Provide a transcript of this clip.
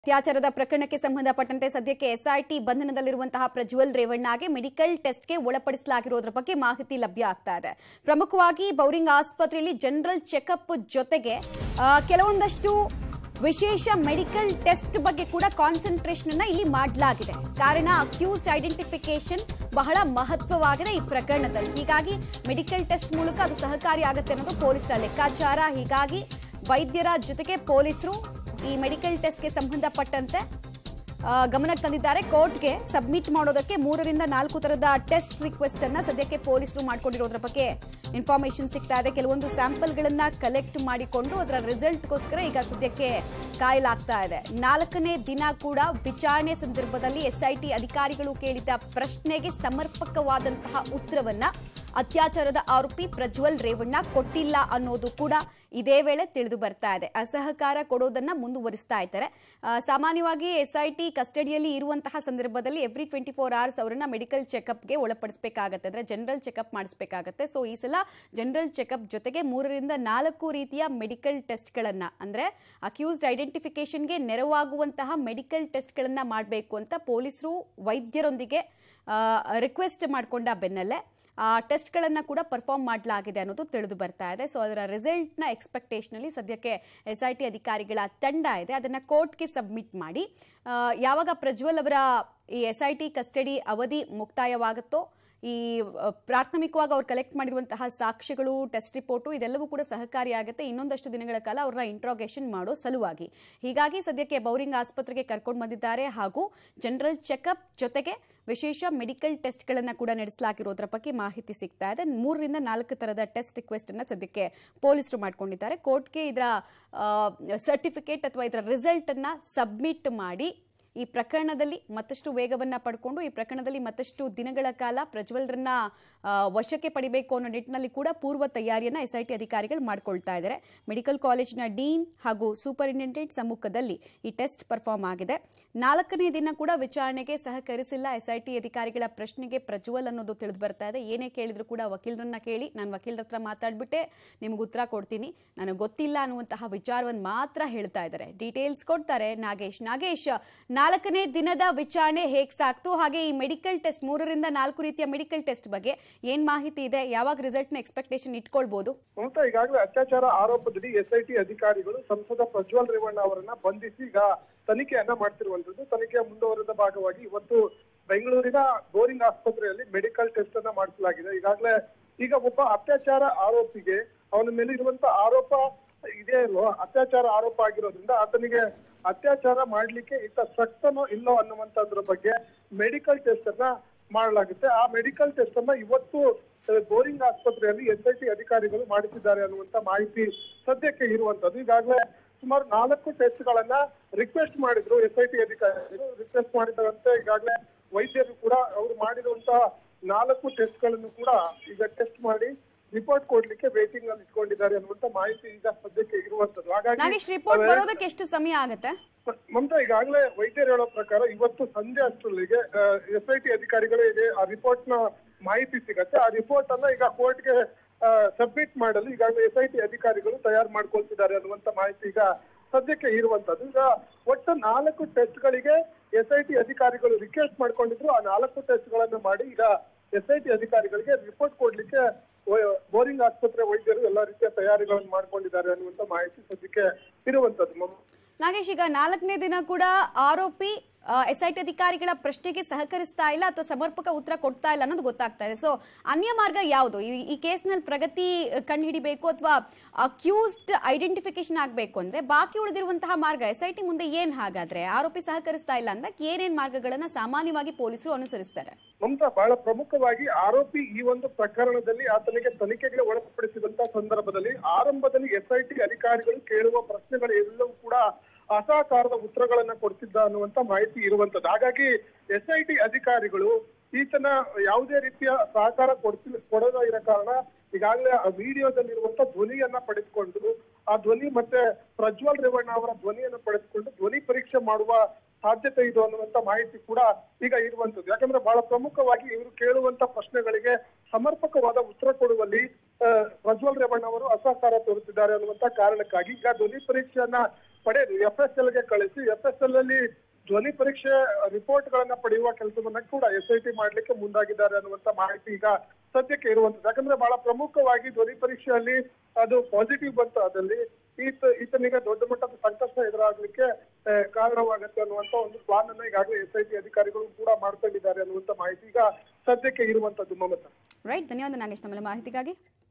ಅತ್ಯಾಚಾರದ ಪ್ರಕರಣಕ್ಕೆ ಸಂಬಂಧಪಟ್ಟಂತೆ ಸದ್ಯಕ್ಕೆ ಎಸ್ಐಟಿ ಬಂಧನದಲ್ಲಿರುವಂತಹ ಪ್ರಜ್ವಲ್ ರೇವಣ್ಣಗೆ ಮೆಡಿಕಲ್ ಟೆಸ್ಟ್ಗೆ ಒಳಪಡಿಸಲಾಗಿರೋದ್ರ ಬಗ್ಗೆ ಮಾಹಿತಿ ಲಭ್ಯ ಆಗ್ತಾ ಇದೆ ಪ್ರಮುಖವಾಗಿ ಬೌರಿಂಗ್ ಆಸ್ಪತ್ರೆಯಲ್ಲಿ ಜನರಲ್ ಚೆಕಪ್ ಜೊತೆಗೆ ಆ, ಕೆಲವೊಂದಷ್ಟು ವಿಶೇಷ ಮೆಡಿಕಲ್ ಟೆಸ್ಟ್ ಬಗ್ಗೆ ಕೂಡ ಕಾನ್ಸಂಟ್ರೇಷನ್ ಅನ್ನ ಇಲ್ಲಿ ಮಾಡಲಾಗಿದೆ ಕಾರಣ ಅಕ್ಯೂಸ್ಡ್ ಐಡೆಂಟಿಫಿಕೇಶನ್ ಬಹಳ ಮಹತ್ವವಾಗಿದೆ ಈ ಪ್ರಕರಣದಲ್ಲಿ ಹೀಗಾಗಿ ಮೆಡಿಕಲ್ ಟೆಸ್ಟ್ ಮೂಲಕ ಅದು ಸಹಕಾರಿ ಆಗುತ್ತೆ ಅನ್ನೋದು ಪೊಲೀಸರ ಲೆಕ್ಕಾಚಾರ ಹೀಗಾಗಿ ವೈದ್ಯರ ಜೊತೆಗೆ ಪೊಲೀಸರು ಈ ಮೆಡಿಕಲ್ ಟೆಸ್ಟ್ಗೆ ಸಂಬಂಧಪಟ್ಟಂತೆ ಆ, ಗಮನಕ್ಕೆ ತಂದಿದ್ದಾರೆ ಕೋರ್ಟ್ಗೆ ಸಬ್ಮಿಟ್ ಮಾಡೋದಕ್ಕೆ ಮೂರರಿಂದ ನಾಲ್ಕು ತರದ ಟೆಸ್ಟ್ ರಿಕ್ವೆಸ್ಟ್ ಅನ್ನ ಸದ್ಯಕ್ಕೆ ಪೊಲೀಸರು ಮಾಡ್ಕೊಂಡಿರೋದ್ರ ಬಗ್ಗೆ ಇನ್ಫಾರ್ಮೇಶನ್ ಸಿಗ್ತಾ ಇದೆ ಕೆಲವೊಂದು ಸ್ಯಾಂಪಲ್ಗಳನ್ನ ಕಲೆಕ್ಟ್ ಮಾಡಿಕೊಂಡು ಅದರ ರಿಸಲ್ಟ್ಗೋಸ್ಕರ ಈಗ ಸದ್ಯಕ್ಕೆ ಕಾಯಲಾಗ್ತಾ ಇದೆ ನಾಲ್ಕನೇ ದಿನ ಕೂಡ ವಿಚಾರಣೆ ಸಂದರ್ಭದಲ್ಲಿ ಎಸ್ಐಟಿ ಅಧಿಕಾರಿಗಳು ಕೇಳಿದ ಪ್ರಶ್ನೆಗೆ ಸಮರ್ಪಕವಾದಂತಹ ಉತ್ತರವನ್ನ ಅತ್ಯಾಚಾರದ ಆರೋಪಿ ಪ್ರಜ್ವಲ್ ರೇವಣ್ಣ ಕೊಟ್ಟಿಲ್ಲ ಅನ್ನೋದು ಕೂಡ ಇದೇ ವೇಳೆ ತಿಳಿದು ಬರ್ತಾ ಇದೆ ಅಸಹಕಾರ ಕೊಡೋದನ್ನ ಮುಂದುವರಿಸ್ತಾ ಇದ್ದಾರೆ ಆ, ಸಾಮಾನ್ಯವಾಗಿ ಎಸ್ಐಟಿ ಕಸ್ಟಡಿಯಲ್ಲಿ ಇರುವಂತಹ ಸಂದರ್ಭದಲ್ಲಿ ಎವ್ರಿ ಟ್ವೆಂಟಿ ಫೋರ್ ಅವರ್ಸ್ ಅವರನ್ನ ಮೆಡಿಕಲ್ ಚೆಕಪ್ಗೆ ಒಳಪಡಿಸಬೇಕಾಗತ್ತೆ ಅಂದ್ರೆ ಜನರಲ್ ಚೆಕಪ್ ಮಾಡಿಸಬೇಕಾಗತ್ತೆ ಸೊ ಈ ಸಲ ಜನರಲ್ ಚೆಕಪ್ ಜೊತೆಗೆ ಮೂರರಿಂದ ನಾಲ್ಕು ರೀತಿಯ ಮೆಡಿಕಲ್ ಟೆಸ್ಟ್ಗಳನ್ನ ಅಂದ್ರೆ ಅಕ್ಯೂಸ್ಡ್ ಐಡೆಂಟಿಫಿಕೇಶನ್ಗೆ ನೆರವಾಗುವಂತಹ ಮೆಡಿಕಲ್ ಟೆಸ್ಟ್ಗಳನ್ನ ಮಾಡಬೇಕು ಅಂತ ಪೊಲೀಸರು ವೈದ್ಯರೊಂದಿಗೆ ರಿಕ್ವೆಸ್ಟ್ ಮಾಡಿಕೊಂಡ ಬೆನ್ನಲ್ಲೇ ಆ ಟೆಸ್ಟ್ಗಳನ್ನು ಕೂಡ ಪರ್ಫಾರ್ಮ್ ಮಾಡಲಾಗಿದೆ ಅನ್ನೋದು ತಿಳಿದು ಬರ್ತಾ ಇದೆ ಸೊ ಅದರ ರಿಸಲ್ಟ್ನ ಎಕ್ಸ್ಪೆಕ್ಟೇಷನಲ್ಲಿ ಸದ್ಯಕ್ಕೆ ಎಸ್ ಐ ಟಿ ಅಧಿಕಾರಿಗಳ ತಂಡ ಇದೆ ಅದನ್ನು ಕೋರ್ಟ್ಗೆ ಸಬ್ಮಿಟ್ ಮಾಡಿ ಆ, ಯಾವಾಗ ಪ್ರಜ್ವಲ್ ಅವರ ಈ ಎಸ್ ಐ ಟಿ ಕಸ್ಟಡಿ ಅವಧಿ ಮುಕ್ತಾಯವಾಗುತ್ತೋ ಈ ಆ, ಪ್ರಾಥಮಿಕವಾಗಿ ಅವ್ರು ಕಲೆಕ್ಟ್ ಮಾಡಿರುವಂತಹ ಸಾಕ್ಷ್ಯಗಳು ಟೆಸ್ಟ್ ರಿಪೋರ್ಟು ಇದೆಲ್ಲವೂ ಕೂಡ ಸಹಕಾರಿಯಾಗುತ್ತೆ ಇನ್ನೊಂದಷ್ಟು ದಿನಗಳ ಕಾಲ ಅವ್ರನ್ನ ಇಂಟ್ರಾಗೇಷನ್ ಮಾಡೋ ಸಲುವಾಗಿ ಹೀಗಾಗಿ ಸದ್ಯಕ್ಕೆ ಬೌರಿಂಗ್ ಆಸ್ಪತ್ರೆಗೆ ಕರ್ಕೊಂಡು ಬಂದಿದ್ದಾರೆ ಹಾಗೂ ಜನರಲ್ ಚೆಕಪ್ ಜೊತೆಗೆ ವಿಶೇಷ ಮೆಡಿಕಲ್ ಟೆಸ್ಟ್ಗಳನ್ನು ಕೂಡ ನಡೆಸಲಾಗಿರೋದ್ರ ಬಗ್ಗೆ ಮಾಹಿತಿ ಸಿಗ್ತಾ ಇದೆ ಮೂರರಿಂದ ನಾಲ್ಕು ಥರದ ಟೆಸ್ಟ್ ರಿಕ್ವೆಸ್ಟ್ ಅನ್ನ ಸದ್ಯಕ್ಕೆ ಪೊಲೀಸರು ಮಾಡ್ಕೊಂಡಿದ್ದಾರೆ ಕೋರ್ಟ್ಗೆ ಇದರ ಸರ್ಟಿಫಿಕೇಟ್ ಅಥವಾ ಇದರ ರಿಸಲ್ಟ್ ಅನ್ನ ಸಬ್ಮಿಟ್ ಮಾಡಿ ಈ ಪ್ರಕರಣದಲ್ಲಿ ಮತ್ತಷ್ಟು ವೇಗವನ್ನ ಪಡ್ಕೊಂಡು ಈ ಪ್ರಕರಣದಲ್ಲಿ ಮತ್ತಷ್ಟು ದಿನಗಳ ಕಾಲ ಪ್ರಜ್ವಲ್ರನ್ನ ಆ, ವಶಕ್ಕೆ ಪಡಿಬೇಕು ಅನ್ನೋ ನಿಟ್ಟಿನಲ್ಲಿ ಕೂಡ ಪೂರ್ವ ತಯಾರಿಯನ್ನ ಎಸ್ಐಟಿ ಅಧಿಕಾರಿಗಳು ಮಾಡ್ಕೊಳ್ತಾ ಇದ್ದಾರೆ ಮೆಡಿಕಲ್ ಕಾಲೇಜಿನ ಡೀನ್ ಹಾಗೂ ಸೂಪರಿಂಟೆಂಡೆಂಟ್ ಸಮ್ಮುಖದಲ್ಲಿ ಈ ಟೆಸ್ಟ್ ಪರ್ಫಾರ್ಮ್ ಆಗಿದೆ ನಾಲ್ಕನೇ ದಿನ ಕೂಡ ವಿಚಾರಣೆಗೆ ಸಹಕರಿಸಿಲ್ಲ ಎಸ್ಐಟಿ ಅಧಿಕಾರಿಗಳ ಪ್ರಶ್ನೆಗೆ ಪ್ರಜ್ವಲ್ ಅನ್ನೋದು ತಿಳಿದು ಬರ್ತಾ ಇದೆ ಏನೇ ಕೇಳಿದ್ರು ಕೂಡ ವಕೀಲರನ್ನ ಕೇಳಿ ನಾನು ವಕೀಲರ ಹತ್ರ ಮಾತಾಡ್ಬಿಟ್ಟೆ ನಿಮ್ಗೆ ಉತ್ತರ ಕೊಡ್ತೀನಿ ನನಗೆ ಗೊತ್ತಿಲ್ಲ ಅನ್ನುವಂತಹ ವಿಚಾರವನ್ನು ಮಾತ್ರ ಹೇಳ್ತಾ ಇದ್ದಾರೆ ಡೀಟೇಲ್ಸ್ ಕೊಡ್ತಾರೆ ನಾಗೇಶ್ ನಾಗೇಶ್ ನಾಲ್ಕನೇ ದಿನದ ವಿಚಾರಣೆ ಹೇಗ್ ಸಾಕ್ತು ಹಾಗೆ ಈ ಮೆಡಿಕಲ್ ಟೆಸ್ಟ್ ಮೂರರಿಂದ ನಾಲ್ಕು ರೀತಿಯ ಮೆಡಿಕಲ್ ಟೆಸ್ಟ್ ಬಗ್ಗೆ ಏನ್ ಮಾಹಿತಿ ಇದೆ ಯಾವಾಗ ರಿಸಲ್ಟ್ನ ಎಕ್ಸ್ಪೆಕ್ಟೇಷನ್ ಇಟ್ಕೊಳ್ಬಹುದು ಮಮತಾ ಈಗಾಗಲೇ ಅತ್ಯಾಚಾರ ಆರೋಪದಡಿ ಎಸ್ಐಟಿ ಅಧಿಕಾರಿಗಳು ಸಂಸದ ಪ್ರಜ್ವಲ್ ರೇವಣ್ಣ ಅವರನ್ನ ಬಂಧಿಸಿ ಈಗ ತನಿಖೆಯನ್ನ ಮಾಡ್ತಿರುವಂತದ್ದು ತನಿಖೆಯ ಮುಂದುವರೆದ ಭಾಗವಾಗಿ ಇವತ್ತು ಬೆಂಗಳೂರಿನ ಬೋರಿಂಗ್ ಆಸ್ಪತ್ರೆಯಲ್ಲಿ ಮೆಡಿಕಲ್ ಟೆಸ್ಟ್ ಅನ್ನ ಮಾಡಿಸಲಾಗಿದೆ ಈಗಾಗಲೇ ಈಗ ಒಬ್ಬ ಅತ್ಯಾಚಾರ ಆರೋಪಿಗೆ ಅವನ ಮೇಲೆ ಇರುವಂತ ಆರೋಪ ಇದೆ ಅಲ್ವೋ ಅತ್ಯಾಚಾರ ಆರೋಪ ಆಗಿರೋದ್ರಿಂದ ಆತನಿಗೆ ಅತ್ಯಾಚಾರ ಮಾಡ್ಲಿಕ್ಕೆ ಈತ ಸಕ್ತನೋ ಇಲ್ಲೋ ಅನ್ನುವಂತದ್ರ ಬಗ್ಗೆ ಮೆಡಿಕಲ್ ಟೆಸ್ಟ್ ಅನ್ನ ಮಾಡಲಾಗುತ್ತೆ ಆ ಮೆಡಿಕಲ್ ಟೆಸ್ಟ್ ಅನ್ನ ಇವತ್ತು ಅಹ್, ಬೋರಿಂಗ್ ಆಸ್ಪತ್ರೆಯಲ್ಲಿ ಎಸ್ ಐ ಟಿ ಅಧಿಕಾರಿಗಳು ಮಾಡಿಸಿದ್ದಾರೆ ಅನ್ನುವಂತ ಮಾಹಿತಿ ಸದ್ಯಕ್ಕೆ ಇರುವಂತದ್ದು ಈಗಾಗಲೇ ಸುಮಾರು ನಾಲ್ಕು ಟೆಸ್ಟ್ ಗಳನ್ನ ರಿಕ್ವೆಸ್ಟ್ ಮಾಡಿದ್ರು ಎಸ್ ಐ ಟಿ ಅಧಿಕಾರಿಗಳು ರಿಕ್ವೆಸ್ಟ್ ಮಾಡಿದಂತೆ ಈಗಾಗಲೇ ವೈದ್ಯರು ಕೂಡ ಅವರು ಮಾಡಿರುವಂತಹ ನಾಲ್ಕು ಟೆಸ್ಟ್ ಗಳನ್ನು ಕೂಡ ಈಗ ಟೆಸ್ಟ್ ಮಾಡಿ ರಿಪೋರ್ಟ್ ಕೊಡ್ಲಿಕ್ಕೆ ವೇಟಿಂಗ್ ಅಲ್ಲಿ ಇಟ್ಕೊಂಡಿದ್ದಾರೆ ಅನ್ನುವಂತ ಮಾಹಿತಿ ಈಗ ಸದ್ಯಕ್ಕೆ ಇರುವಂತದ್ದು ನಾಗೇಶ್ ರಿಪೋರ್ಟ್ ಹಾಗಾಗಿ ಬರೋದಕ್ಕೆ ಎಷ್ಟು ಸಮಯ ಆಗುತ್ತೆ ಮಮತಾ ಈಗಾಗಲೇ ವೈದ್ಯರು ಹೇಳೋ ಪ್ರಕಾರ ಇವತ್ತು ಸಂಜೆ ಅಷ್ಟರಲ್ಲಿಗೆ ಎಸ್ ಐ ಟಿ ಅಧಿಕಾರಿಗಳಿಗೆ ಆ ರಿಪೋರ್ಟ್ ನ ಮಾಹಿತಿ ಸಿಗತ್ತೆ ಆ ರಿಪೋರ್ಟ್ ಅನ್ನ ಈಗ ಕೋರ್ಟ್ಗೆ ಸಬ್ಮಿಟ್ ಮಾಡಲು ಈಗಾಗಲೇ ಎಸ್ ಐ ಟಿ ಅಧಿಕಾರಿಗಳು ತಯಾರು ಮಾಡ್ಕೊಳ್ತಿದ್ದಾರೆ ಅನ್ನುವಂತ ಮಾಹಿತಿ ಈಗ ಸದ್ಯಕ್ಕೆ ಇರುವಂತದ್ದು ಈಗ ಒಟ್ಟು ನಾಲ್ಕು ಟೆಸ್ಟ್ ಗಳಿಗೆ ಎಸ್ ಐ ಟಿ ಅಧಿಕಾರಿಗಳು ರಿಕ್ವೆಸ್ಟ್ ಮಾಡ್ಕೊಂಡಿದ್ರು ಆ ನಾಲ್ಕು ಟೆಸ್ಟ್ ಗಳನ್ನ ಮಾಡಿ ಈಗ ಎಸ್ ಐ ಟಿ ಅಧಿಕಾರಿಗಳಿಗೆ ರಿಪೋರ್ಟ್ ಕೊಡ್ಲಿಕ್ಕೆ ವೈ- ಬೋರಿಂಗ್ ಆಸ್ಪತ್ರೆ ವೈದ್ಯರು ಎಲ್ಲಾ ರೀತಿಯ ತಯಾರಿಗಳನ್ನು ಮಾಡ್ಕೊಂಡಿದ್ದಾರೆ ಅನ್ನುವಂತ ಮಾಹಿತಿ ಸದ್ಯಕ್ಕೆ ಇರುವಂತದ್ದು ಮಮ ನಾಗೇಶ್ ಈಗ ನಾಲ್ಕನೇ ದಿನ ಕೂಡ ಆರೋಪಿ ಎಸ್ಐಟಿ ಅಧಿಕಾರಿಗಳ ಪ್ರಶ್ನೆಗೆ ಸಹಕರಿಸ್ತಾ ಇಲ್ಲ ಅಥವಾ ಸಮರ್ಪಕ ಉತ್ತರ ಕೊಡ್ತಾ ಇಲ್ಲ ಅನ್ನೋದು ಗೊತ್ತಾಗ್ತಾ ಇದೆ ಸೊ ಅನ್ಯ ಮಾರ್ಗ ಯಾವುದು ಈ- ಈ ಕೇಸ್ನಲ್ಲಿ ಪ್ರಗತಿ ಕಂಡುಹಿಡಿಬೇಕು ಅಥವಾ ಅಕ್ಯೂಸ್ಡ್ ಐಡೆಂಟಿಫಿಕೇಶನ್ ಆಗಬೇಕು ಅಂದ್ರೆ ಬಾಕಿ ಉಳಿದಿರುವಂತಹ ಮಾರ್ಗ ಎಸ್ಐಟಿ ಮುಂದೆ ಏನ್ ಹಾಗಾದ್ರೆ ಆರೋಪಿ ಸಹಕರಿಸ್ತಾ ಇಲ್ಲ ಅಂದಾಗ ಏನೇನ್ ಮಾರ್ಗಗಳನ್ನ ಸಾಮಾನ್ಯವಾಗಿ ಪೊಲೀಸರು ಅನುಸರಿಸ್ತಾರೆ ಮಮತಾ ಬಹಳ ಪ್ರಮುಖವಾಗಿ ಆರೋಪಿ ಈ ಒಂದು ಪ್ರಕರಣದಲ್ಲಿ ಆತನಿಗೆ ತನಿಖೆಗೆ ಒಳಪಡಿಸಿದಂತ ಸಂದರ್ಭದಲ್ಲಿ ಆರಂಭದಲ್ಲಿ ಎಸ್ಐಟಿ ಅಧಿಕಾರಿಗಳು ಕೇಳುವ ಪ್ರಶ್ನೆಗಳು ಎಲ್ಲವೂ ಕೂಡ ಅಸಹಕಾರದ ಉತ್ತರಗಳನ್ನ ಕೊಡ್ತಿದ್ದ ಅನ್ನುವಂತ ಮಾಹಿತಿ ಇರುವಂತದ್ದು ಹಾಗಾಗಿ ಎಸ್ಐಟಿ ಅಧಿಕಾರಿಗಳು ಈತನ ಯಾವುದೇ ರೀತಿಯ ಸಹಕಾರ ಕೊಡ್ತಿ ಕೊಡದ ಇರೋ ಕಾರಣ ಈಗಾಗಲೇ ಆ ವಿಡಿಯೋದಲ್ಲಿರುವಂತ ಧ್ವನಿಯನ್ನ ಪಡೆದುಕೊಂಡು ಆ ಧ್ವನಿ ಮತ್ತೆ ಪ್ರಜ್ವಲ್ ರೇವಣ್ಣ ಅವರ ಧ್ವನಿಯನ್ನ ಪಡೆದುಕೊಂಡು ಧ್ವನಿ ಪರೀಕ್ಷೆ ಮಾಡುವ ಸಾಧ್ಯತೆ ಇದೆ ಅನ್ನುವಂತ ಮಾಹಿತಿ ಕೂಡ ಈಗ ಇರುವಂತದ್ದು ಯಾಕಂದ್ರೆ ಬಹಳ ಪ್ರಮುಖವಾಗಿ ಇವರು ಕೇಳುವಂತ ಪ್ರಶ್ನೆಗಳಿಗೆ ಸಮರ್ಪಕವಾದ ಉತ್ತರ ಕೊಡುವಲ್ಲಿ ಆ, ಪ್ರಜ್ವಲ್ ರೇವಣ್ಣ ಅವರು ಅಸಹಕಾರ ತೋರುತ್ತಿದ್ದಾರೆ ಅನ್ನುವಂತ ಕಾರಣಕ್ಕಾಗಿ ಈಗ ಧ್ವನಿ ಪರೀಕ್ಷೆಯನ್ನ ಪಡೆದು ಎಫ್ ಎಸ್ ಎಲ್ ಗೆ ಕಳಿಸಿ ಎಫ್ ಎಸ್ ಎಲ್ ಅಲ್ಲಿ ಧ್ವನಿ ಪರೀಕ್ಷೆ ರಿಪೋರ್ಟ್ ಗಳನ್ನ ಪಡೆಯುವ ಕೆಲಸವನ್ನ ಕೂಡ ಎಸ್ ಐ ಟಿ ಮಾಡ್ಲಿಕ್ಕೆ ಮುಂದಾಗಿದ್ದಾರೆ ಅನ್ನುವಂತ ಮಾಹಿತಿ ಈಗ ಸದ್ಯಕ್ಕೆ ಇರುವಂತದ್ದು ಯಾಕಂದ್ರೆ ಬಹಳ ಪ್ರಮುಖವಾಗಿ ಧ್ವನಿ ಪರೀಕ್ಷೆಯಲ್ಲಿ ಅದು ಪಾಸಿಟಿವ್ ಬಂತು ಅದಲ್ಲಿ ಈತ ಈತನಿಗೆ ದೊಡ್ಡ ಮಟ್ಟದ ಸಂಕಷ್ಟ ಎದುರಾಗ್ಲಿಕ್ಕೆ ಆ, ಕಾರಣವಾಗುತ್ತೆ ಅನ್ನುವಂತ ಒಂದು ಪ್ಲಾನ್ ಅನ್ನ ಈಗಾಗಲೇ ಎಸ್ ಐ ಟಿ ಅಧಿಕಾರಿಗಳು ಕೂಡ ಮಾಡ್ಕೊಂಡಿದ್ದಾರೆ ಅನ್ನುವಂತ ಮಾಹಿತಿ ಈಗ ಸದ್ಯಕ್ಕೆ ಇರುವಂತದ್ದು ಮಮತಾ ರೈಟ್ ಧನ್ಯವಾದ ನಾಗೇಶ್ ನಮ್ಮೆಲ್ಲ ಮಾಹಿತಿಗಾಗಿ